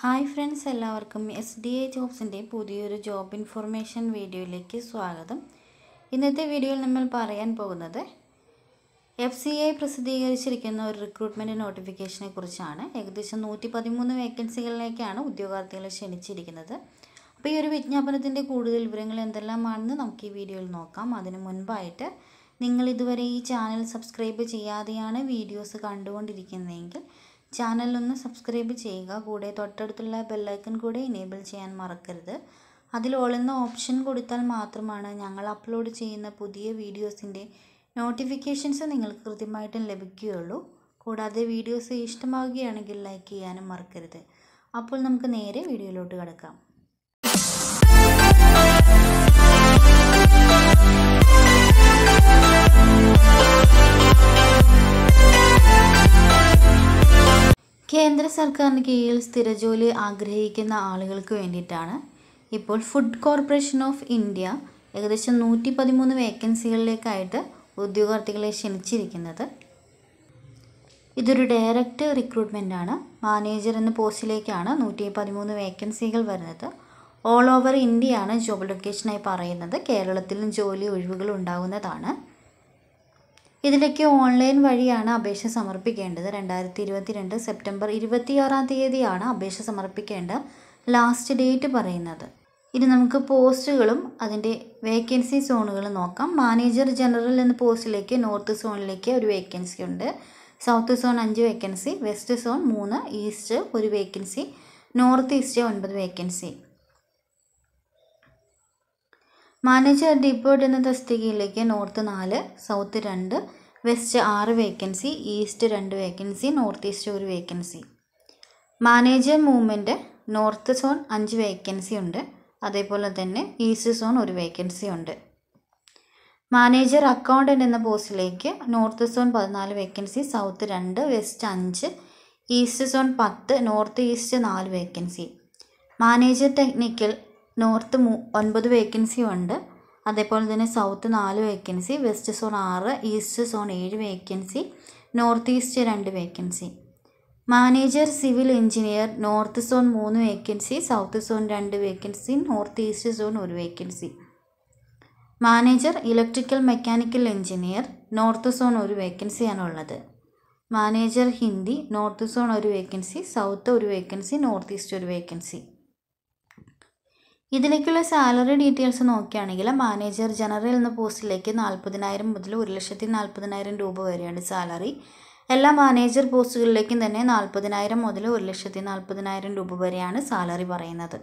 hi friends എല്ലാവർക്കും S D A ജോബ്സിൻ്റെ പുതിയൊരു ജോബ് ഇൻഫർമേഷൻ വീഡിയോയിലേക്ക് സ്വാഗതം ഇന്നത്തെ വീഡിയോയിൽ നമ്മൾ പറയാൻ പോകുന്നത് എഫ് സി ഐ പ്രസിദ്ധീകരിച്ചിരിക്കുന്ന ഒരു റിക്രൂട്ട്മെൻറ്റ് നോട്ടിഫിക്കേഷനെ കുറിച്ചാണ് ഏകദേശം നൂറ്റി പതിമൂന്ന് വേക്കൻസികളിലേക്കാണ് ഉദ്യോഗാർത്ഥികളെ ക്ഷണിച്ചിരിക്കുന്നത് അപ്പോൾ ഈ ഒരു വിജ്ഞാപനത്തിൻ്റെ കൂടുതൽ വിവരങ്ങൾ എന്തെല്ലാമാണെന്ന് നമുക്ക് ഈ വീഡിയോയിൽ നോക്കാം അതിനു മുൻപായിട്ട് നിങ്ങൾ ഇതുവരെ ഈ ചാനൽ സബ്സ്ക്രൈബ് ചെയ്യാതെയാണ് വീഡിയോസ് കണ്ടുകൊണ്ടിരിക്കുന്നതെങ്കിൽ ചാനലൊന്ന് സബ്സ്ക്രൈബ് ചെയ്യുക കൂടെ തൊട്ടടുത്തുള്ള ബെല്ലൈക്കൺ കൂടെ ഇനേബിൾ ചെയ്യാൻ മറക്കരുത് അതിൽ ഓളുന്ന ഓപ്ഷൻ കൊടുത്താൽ മാത്രമാണ് ഞങ്ങൾ അപ്ലോഡ് ചെയ്യുന്ന പുതിയ വീഡിയോസിൻ്റെ നോട്ടിഫിക്കേഷൻസ് നിങ്ങൾക്ക് കൃത്യമായിട്ടും ലഭിക്കുകയുള്ളൂ കൂടാതെ വീഡിയോസ് ഇഷ്ടമാവുകയാണെങ്കിൽ ലൈക്ക് ചെയ്യാനും മറക്കരുത് അപ്പോൾ നമുക്ക് നേരെ വീഡിയോയിലോട്ട് കിടക്കാം കേന്ദ്ര സർക്കാരിന് കീഴിൽ സ്ഥിരജോലി ആഗ്രഹിക്കുന്ന ആളുകൾക്ക് വേണ്ടിയിട്ടാണ് ഇപ്പോൾ ഫുഡ് കോർപ്പറേഷൻ ഓഫ് ഇന്ത്യ ഏകദേശം നൂറ്റി പതിമൂന്ന് വേക്കൻസികളിലേക്കായിട്ട് ഉദ്യോഗാർത്ഥികളെ ക്ഷണിച്ചിരിക്കുന്നത് ഇതൊരു ഡയറക്റ്റ് റിക്രൂട്ട്മെൻ്റ് ആണ് മാനേജർ എന്ന പോസ്റ്റിലേക്കാണ് നൂറ്റി പതിമൂന്ന് വേക്കൻസികൾ വരുന്നത് ഓൾ ഓവർ ഇന്ത്യയാണ് ജോബ് ലൊക്കേഷനായി പറയുന്നത് കേരളത്തിലും ജോലി ഒഴിവുകൾ ഉണ്ടാകുന്നതാണ് ഇതിലേക്ക് ഓൺലൈൻ വഴിയാണ് അപേക്ഷ സമർപ്പിക്കേണ്ടത് രണ്ടായിരത്തി ഇരുപത്തിരണ്ട് സെപ്റ്റംബർ ഇരുപത്തിയാറാം തീയതിയാണ് അപേക്ഷ സമർപ്പിക്കേണ്ട ലാസ്റ്റ് ഡേറ്റ് പറയുന്നത് ഇനി നമുക്ക് പോസ്റ്റുകളും അതിൻ്റെ വേക്കൻസി സോണുകളും നോക്കാം മാനേജർ ജനറൽ എന്ന പോസ്റ്റിലേക്ക് നോർത്ത് സോണിലേക്ക് ഒരു വേക്കൻസി ഉണ്ട് സൗത്ത് സോൺ അഞ്ച് വേക്കൻസി വെസ്റ്റ് സോൺ മൂന്ന് ഈസ്റ്റ് ഒരു വേക്കൻസി നോർത്ത് ഈസ്റ്റ് ഒൻപത് വേക്കൻസി മാനേജർ ഡിപ്പോർട്ട് എന്ന തസ്തികയിലേക്ക് നോർത്ത് നാല് സൗത്ത് രണ്ട് വെസ്റ്റ് ആറ് വേക്കൻസി ഈസ്റ്റ് രണ്ട് വേക്കൻസി നോർത്ത് ഈസ്റ്റ് ഒരു vacancy manager movement north zone അഞ്ച് വേക്കൻസി ഉണ്ട് അതേപോലെ തന്നെ ഈസ്റ്റ് സോൺ ഒരു വേക്കൻസി ഉണ്ട് മാനേജർ അക്കൗണ്ടൻ്റ് എന്ന പോസ്റ്റിലേക്ക് നോർത്ത് സോൺ പതിനാല് വേക്കൻസി സൗത്ത് രണ്ട് വെസ്റ്റ് അഞ്ച് ഈസ്റ്റ് സോൺ പത്ത് നോർത്ത് ഈസ്റ്റ് നാല് വേക്കൻസി മാനേജർ ടെക്നിക്കൽ നോർത്ത് മൂ ഒൻപത് വേക്കൻസി ഉണ്ട് അതേപോലെ തന്നെ സൗത്ത് നാല് വേക്കൻസി വെസ്റ്റ് സോൺ ആറ് ഈസ്റ്റ് സോൺ ഏഴ് വേക്കൻസി നോർത്ത് ഈസ്റ്റ് രണ്ട് vacancy manager civil engineer north zone മൂന്ന് വേക്കൻസി സൗത്ത് സോൺ രണ്ട് വേക്കൻസി നോർത്ത് ഈസ്റ്റ് സോൺ ഒരു vacancy manager electrical mechanical engineer north zone ഒരു വേക്കൻസിയാണുള്ളത് മാനേജർ ഹിന്ദി നോർത്ത് സോൺ ഒരു vacancy south ഒരു വേക്കൻസി നോർത്ത് ഈസ്റ്റ് ഒരു vacancy ഇതിലേക്കുള്ള സാലറി ഡീറ്റെയിൽസ് നോക്കുകയാണെങ്കിൽ മാനേജർ ജനറൽ എന്ന പോസ്റ്റിലേക്ക് നാൽപ്പതിനായിരം മുതൽ ഒരു ലക്ഷത്തി നാൽപ്പതിനായിരം രൂപ വരെയാണ് സാലറി എല്ലാ മാനേജർ പോസ്റ്റുകളിലേക്കും തന്നെ നാൽപ്പതിനായിരം മുതൽ ഒരു ലക്ഷത്തി നാൽപ്പതിനായിരം രൂപ വരെയാണ് സാലറി പറയുന്നത്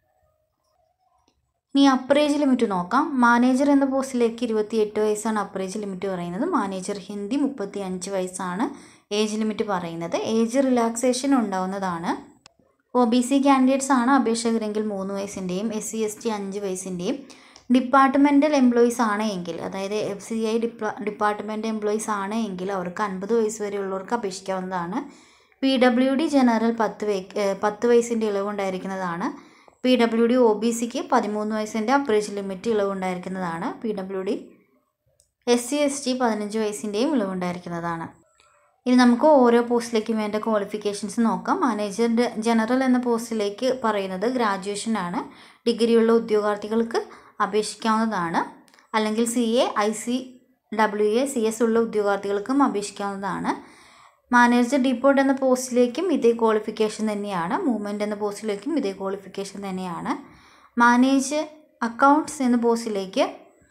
ഇനി അപ്രേജ് ലിമിറ്റ് നോക്കാം മാനേജർ എന്ന പോസ്റ്റിലേക്ക് ഇരുപത്തിയെട്ട് വയസ്സാണ് അപ്രേജ് ലിമിറ്റ് പറയുന്നത് മാനേജർ ഹിന്ദി മുപ്പത്തി അഞ്ച് വയസ്സാണ് ഏജ് ലിമിറ്റ് പറയുന്നത് ഏജ് റിലാക്സേഷൻ ഉണ്ടാവുന്നതാണ് ഒ ബി സി കാൻഡിഡേറ്റ്സ് ആണ് അപേക്ഷകരെങ്കിൽ മൂന്ന് വയസ്സിൻ്റെയും എസ് സി എസ് ടി അഞ്ച് വയസ്സിൻ്റെയും ഡിപ്പാർട്ട്മെൻറ്റൽ എംപ്ലോയീസ് ആണ് എങ്കിൽ അതായത് എഫ് സി ഐ ഡിപ്പാ ഡിപ്പാർട്ട്മെൻറ്റ് എംപ്ലോയീസ് ആണ് എങ്കിൽ അവർക്ക് അൻപത് വയസ്സ് വരെയുള്ളവർക്ക് അപേക്ഷിക്കാവുന്നതാണ് പി ഡബ്ല്യു ഡി ജനറൽ പത്ത് വേ പത്ത് വയസ്സിൻ്റെ ഇളവുണ്ടായിരിക്കുന്നതാണ് P W D O B സിക്ക് പതിമൂന്ന് വയസ്സിൻ്റെ upper age limit ഇളവുണ്ടായിരിക്കുന്നതാണ് P W D S C S T പതിനഞ്ച് വയസ്സിൻ്റെയും ഇളവുണ്ടായിരിക്കുന്നതാണ് ഇനി നമുക്ക് ഓരോ പോസ്റ്റിലേക്കും വേണ്ട ക്വാളിഫിക്കേഷൻസ് നോക്കാം മാനേജർ ജനറൽ എന്ന പോസ്റ്റിലേക്ക് പറയുന്നത് ഗ്രാജുവേഷൻ ആണ് ഡിഗ്രിയുള്ള ഉദ്യോഗാർത്ഥികൾക്ക് അപേക്ഷിക്കാവുന്നതാണ് അല്ലെങ്കിൽ C A I C W A C S ഉള്ള ഉദ്യോഗാർത്ഥികൾക്കും അപേക്ഷിക്കാവുന്നതാണ് മാനേജർ ഡിപ്പോർട്ട് എന്ന പോസ്റ്റിലേക്കും ഇതേ ക്വാളിഫിക്കേഷൻ തന്നെയാണ് മൂവ്മെൻറ്റ് എന്ന പോസ്റ്റിലേക്കും ഇതേ ക്വാളിഫിക്കേഷൻ തന്നെയാണ് മാനേജ് അക്കൗണ്ട്സ് എന്ന പോസ്റ്റിലേക്ക്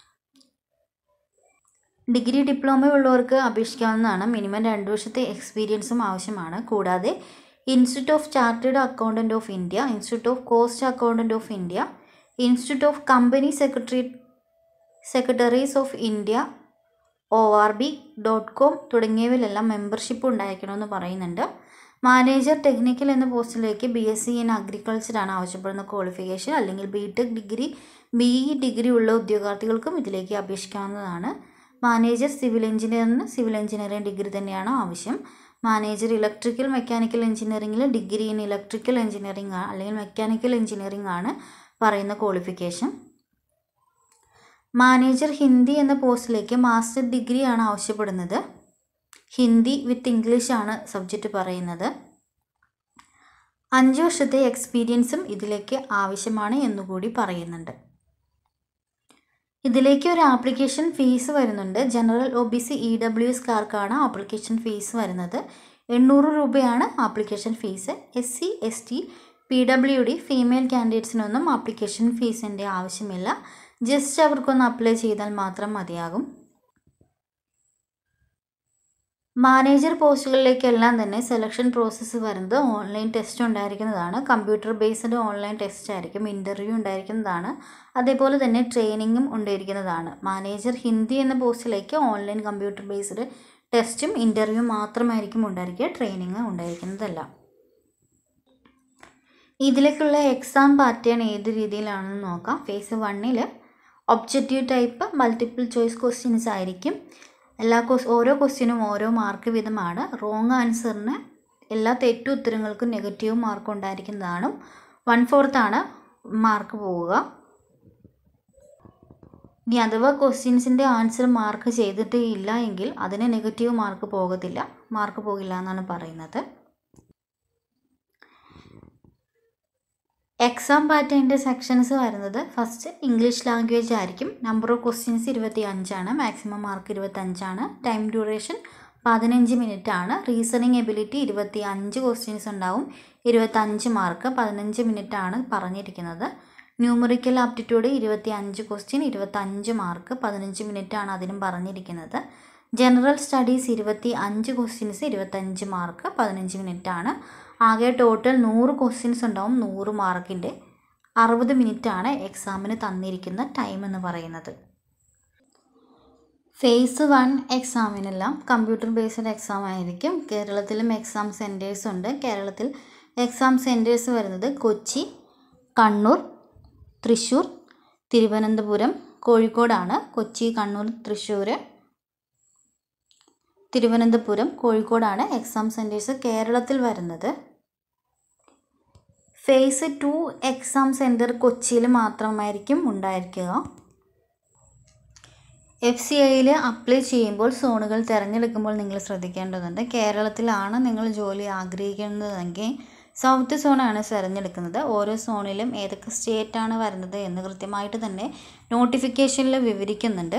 ഡിഗ്രി ഡിപ്ലോമ ഉള്ളവർക്ക് അപേക്ഷിക്കാവുന്നതാണ് മിനിമം രണ്ട് വർഷത്തെ എക്സ്പീരിയൻസും ആവശ്യമാണ് കൂടാതെ institute of chartered accountant of India institute of cost accountant of India institute of company secretary secretaries of India O R B dot com തുടങ്ങിയവയിലെല്ലാം മെമ്പർഷിപ്പ് ഉണ്ടായിരിക്കണമെന്ന് പറയുന്നുണ്ട് മാനേജർ ടെക്നിക്കൽ എന്ന പോസ്റ്റിലേക്ക് ബി എസ് സി ഇൻ അഗ്രികൾച്ചറാണ് ആവശ്യപ്പെടുന്ന qualification അല്ലെങ്കിൽ B tech degree B E degree ഉള്ള ഉദ്യോഗാർത്ഥികൾക്കും ഇതിലേക്ക് അപേക്ഷിക്കാവുന്നതാണ് മാനേജർ സിവിൽ എഞ്ചിനീയറിന് സിവിൽ എഞ്ചിനീയറിംഗ് ഡിഗ്രി തന്നെയാണ് ആവശ്യം മാനേജർ ഇലക്ട്രിക്കൽ മെക്കാനിക്കൽ എഞ്ചിനീയറിംഗിൽ ഡിഗ്രി ഇൻ ഇലക്ട്രിക്കൽ എഞ്ചിനീയറിംഗ് അല്ലെങ്കിൽ മെക്കാനിക്കൽ എഞ്ചിനീയറിംഗ് ആണ് പറയുന്ന ക്വാളിഫിക്കേഷൻ മാനേജർ ഹിന്ദി എന്ന പോസ്റ്റിലേക്ക് മാസ്റ്റർ ഡിഗ്രിയാണ് ആവശ്യപ്പെടുന്നത് ഹിന്ദി വിത്ത് ഇംഗ്ലീഷ് ആണ് സബ്ജക്റ്റ് പറയുന്നത് അഞ്ച് വർഷത്തെ എക്സ്പീരിയൻസും ഇതിലേക്ക് ആവശ്യമാണ് എന്നുകൂടി പറയുന്നുണ്ട് ഇതിലേക്ക് ഒരു ആപ്ലിക്കേഷൻ ഫീസ് വരുന്നുണ്ട് general O B C E W എസ്കാർക്കാണ് ആപ്ലിക്കേഷൻ ഫീസ് വരുന്നത് എണ്ണൂറ് രൂപയാണ് application fees S C S T P W D female കാൻഡിഡേറ്റ്സിനൊന്നും ആപ്ലിക്കേഷൻ ഫീസിൻ്റെ ആവശ്യമില്ല ജസ്റ്റ് അവർക്കൊന്ന് അപ്ലൈ ചെയ്താൽ മാത്രം മതിയാകും മാനേജർ പോസ്റ്റുകളിലേക്കെല്ലാം തന്നെ സെലക്ഷൻ പ്രോസസ്സ് വരുന്നത് ഓൺലൈൻ ടെസ്റ്റ് ഉണ്ടായിരിക്കുന്നതാണ് കമ്പ്യൂട്ടർ ബേസ്ഡ് ഓൺലൈൻ ടെസ്റ്റ് ആയിരിക്കും ഇൻ്റർവ്യൂ ഉണ്ടായിരിക്കുന്നതാണ് അതേപോലെ തന്നെ ട്രെയിനിങ്ങും ഉണ്ടായിരിക്കുന്നതാണ് മാനേജർ ഹിന്ദി എന്ന പോസ്റ്റിലേക്ക് ഓൺലൈൻ കമ്പ്യൂട്ടർ ബേസ്ഡ് ടെസ്റ്റും ഇൻ്റർവ്യൂ മാത്രമായിരിക്കും ഉണ്ടായിരിക്കുക ട്രെയിനിങ് ഉണ്ടായിരിക്കുന്നതല്ല ഇതിലേക്കുള്ള എക്സാം പാറ്റേൺ ഏത് രീതിയിലാണെന്ന് നോക്കാം ഫേസ് വണ്ണിൽ objective type multiple choice questions ആയിരിക്കും എല്ലാ ക്വസ് ഓരോ ക്വസ്റ്റ്യനും ഓരോ മാർക്ക് വീതമാണ് റോങ് ആൻസറിന് എല്ലാ തെറ്റു ഉത്തരങ്ങൾക്കും നെഗറ്റീവ് മാർക്ക് ഉണ്ടായിരിക്കുന്നതാണ് വൺ ഫോർത്താണ് മാർക്ക് പോവുക ഇനി അഥവാ ക്വസ്റ്റ്യൻസിൻ്റെ ആൻസർ മാർക്ക് ചെയ്തിട്ടേ ഇല്ല എങ്കിൽ അതിന് നെഗറ്റീവ് മാർക്ക് പോകത്തില്ല മാർക്ക് പോകില്ല എന്നാണ് പറയുന്നത് എക്സാം പാറ്റേണിൻ്റെ സെക്ഷൻസ് വരുന്നത് ഫസ്റ്റ് ഇംഗ്ലീഷ് ലാംഗ്വേജ് ആയിരിക്കും നമ്പർ ഓഫ് ക്വസ്റ്റ്യൻസ് ഇരുപത്തി അഞ്ചാണ് മാക്സിമം മാർക്ക് ഇരുപത്തഞ്ചാണ് ടൈം ഡ്യൂറേഷൻ പതിനഞ്ച് മിനിറ്റ് ആണ് റീസണിങ് എബിലിറ്റി ഇരുപത്തി അഞ്ച് ക്വസ്റ്റ്യൻസ് ഉണ്ടാവും ഇരുപത്തഞ്ച് മാർക്ക് പതിനഞ്ച് മിനിറ്റ് ആണ് പറഞ്ഞിരിക്കുന്നത് ന്യൂമറിക്കൽ ആപ്റ്റിറ്റ്യൂഡ് ഇരുപത്തി അഞ്ച് ക്വസ്റ്റ്യൻ ഇരുപത്തഞ്ച് മാർക്ക് പതിനഞ്ച് മിനിറ്റ് ആണ് അതിനും പറഞ്ഞിരിക്കുന്നത് ജനറൽ സ്റ്റഡീസ് ഇരുപത്തി അഞ്ച് ക്വസ്റ്റ്യൻസ് ഇരുപത്തഞ്ച് മാർക്ക് പതിനഞ്ച് മിനിറ്റ് ആണ് ആകെ ടോട്ടൽ നൂറ് ക്വസ്റ്റ്യൻസ് ഉണ്ടാവും നൂറ് മാർക്കിൻ്റെ അറുപത് മിനിറ്റാണ് എക്സാമിന് തന്നിരിക്കുന്ന ടൈം എന്ന് പറയുന്നത് ഫേസ് വൺ എക്സാമിനെല്ലാം കമ്പ്യൂട്ടർ ബേസ്ഡ് എക്സാം ആയിരിക്കും കേരളത്തിലും എക്സാം സെൻറ്റേഴ്സ് ഉണ്ട് കേരളത്തിൽ എക്സാം സെൻറ്റേഴ്സ് വരുന്നത് കൊച്ചി കണ്ണൂർ തൃശ്ശൂർ തിരുവനന്തപുരം കോഴിക്കോടാണ് കൊച്ചി കണ്ണൂർ തൃശ്ശൂർ തിരുവനന്തപുരം കോഴിക്കോടാണ് എക്സാം സെൻറ്റേഴ്സ് കേരളത്തിൽ വരുന്നത് ഫേസ് ടു എക്സാം സെൻറ്റർ കൊച്ചിയിൽ മാത്രമായിരിക്കും ഉണ്ടായിരിക്കുക എഫ് സി ഐയിൽ അപ്ലൈ ചെയ്യുമ്പോൾ സോണുകൾ തിരഞ്ഞെടുക്കുമ്പോൾ നിങ്ങൾ ശ്രദ്ധിക്കേണ്ടതുണ്ട് കേരളത്തിലാണ് നിങ്ങൾ ജോലി ആഗ്രഹിക്കുന്നതെങ്കിൽ സൗത്ത് സോണാണ് തിരഞ്ഞെടുക്കുന്നത് ഓരോ സോണിലും ഏതൊക്കെ സ്റ്റേറ്റാണ് വരുന്നത് എന്ന് കൃത്യമായിട്ട് തന്നെ നോട്ടിഫിക്കേഷനിൽ വിവരിക്കുന്നുണ്ട്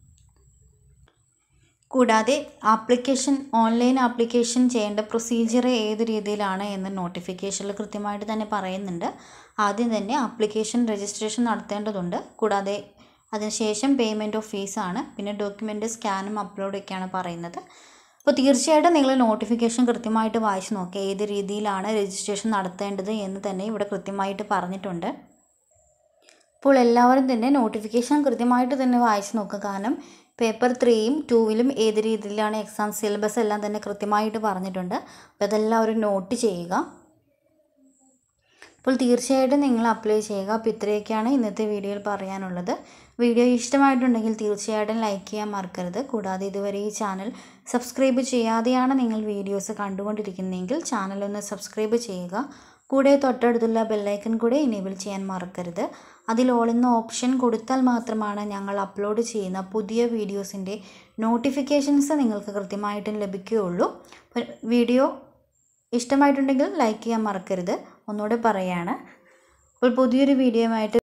കൂടാതെ ആപ്ലിക്കേഷൻ ഓൺലൈൻ ആപ്ലിക്കേഷൻ ചെയ്യേണ്ട പ്രൊസീജിയർ ഏത് രീതിയിലാണ് എന്ന് നോട്ടിഫിക്കേഷനിൽ കൃത്യമായിട്ട് തന്നെ പറയുന്നുണ്ട് ആദ്യം തന്നെ ആപ്ലിക്കേഷൻ രജിസ്ട്രേഷൻ നടത്തേണ്ടതുണ്ട് കൂടാതെ അതിനുശേഷം പേയ്മെൻറ്റ് ഓഫ് ഫീസാണ് പിന്നെ ഡോക്യുമെൻ്റ് സ്കാനും അപ്ലോഡൊക്കെയാണ് പറയുന്നത് അപ്പോൾ തീർച്ചയായിട്ടും നിങ്ങൾ നോട്ടിഫിക്കേഷൻ കൃത്യമായിട്ട് വായിച്ച് നോക്കുക ഏത് രീതിയിലാണ് രജിസ്ട്രേഷൻ നടത്തേണ്ടത് എന്ന് തന്നെ ഇവിടെ കൃത്യമായിട്ട് പറഞ്ഞിട്ടുണ്ട് അപ്പോൾ എല്ലാവരും തന്നെ നോട്ടിഫിക്കേഷൻ കൃത്യമായിട്ട് തന്നെ വായിച്ച് നോക്കുക കാരണം പേപ്പർ ത്രീയും ടൂവിലും ഏത് രീതിയിലാണ് എക്സാം സിലബസ് എല്ലാം തന്നെ കൃത്യമായിട്ട് പറഞ്ഞിട്ടുണ്ട് അപ്പോൾ അതെല്ലാവരും നോട്ട് ചെയ്യുക അപ്പോൾ തീർച്ചയായിട്ടും നിങ്ങൾ അപ്ലൈ ചെയ്യുക അപ്പോൾ ഇത്രയൊക്കെയാണ് ഇന്നത്തെ വീഡിയോയിൽ പറയാനുള്ളത് വീഡിയോ ഇഷ്ടമായിട്ടുണ്ടെങ്കിൽ തീർച്ചയായിട്ടും ലൈക്ക് ചെയ്യാൻ മറക്കരുത് കൂടാതെ ഇതുവരെ ഈ ചാനൽ സബ്സ്ക്രൈബ് ചെയ്യാതെയാണ് നിങ്ങൾ വീഡിയോസ് കണ്ടുകൊണ്ടിരിക്കുന്നതെങ്കിൽ ചാനൽ ഒന്ന് സബ്സ്ക്രൈബ് ചെയ്യുക കൂടെ തൊട്ടടുത്തുള്ള ബെല്ലൈക്കൺ കൂടെ എനേബിൾ ചെയ്യാൻ മറക്കരുത് അതിൽ ഓളുന്ന ഓപ്ഷൻ കൊടുത്താൽ മാത്രമാണ് ഞങ്ങൾ അപ്ലോഡ് ചെയ്യുന്ന പുതിയ വീഡിയോസിൻ്റെ നോട്ടിഫിക്കേഷൻസ് നിങ്ങൾക്ക് കൃത്യമായിട്ടും ലഭിക്കുകയുള്ളൂ അപ്പോൾ വീഡിയോ ഇഷ്ടമായിട്ടുണ്ടെങ്കിൽ ലൈക്ക് ചെയ്യാൻ മറക്കരുത് ഒന്നുകൂടെ പറയാണ് അപ്പോൾ പുതിയൊരു വീഡിയോയുമായിട്ട്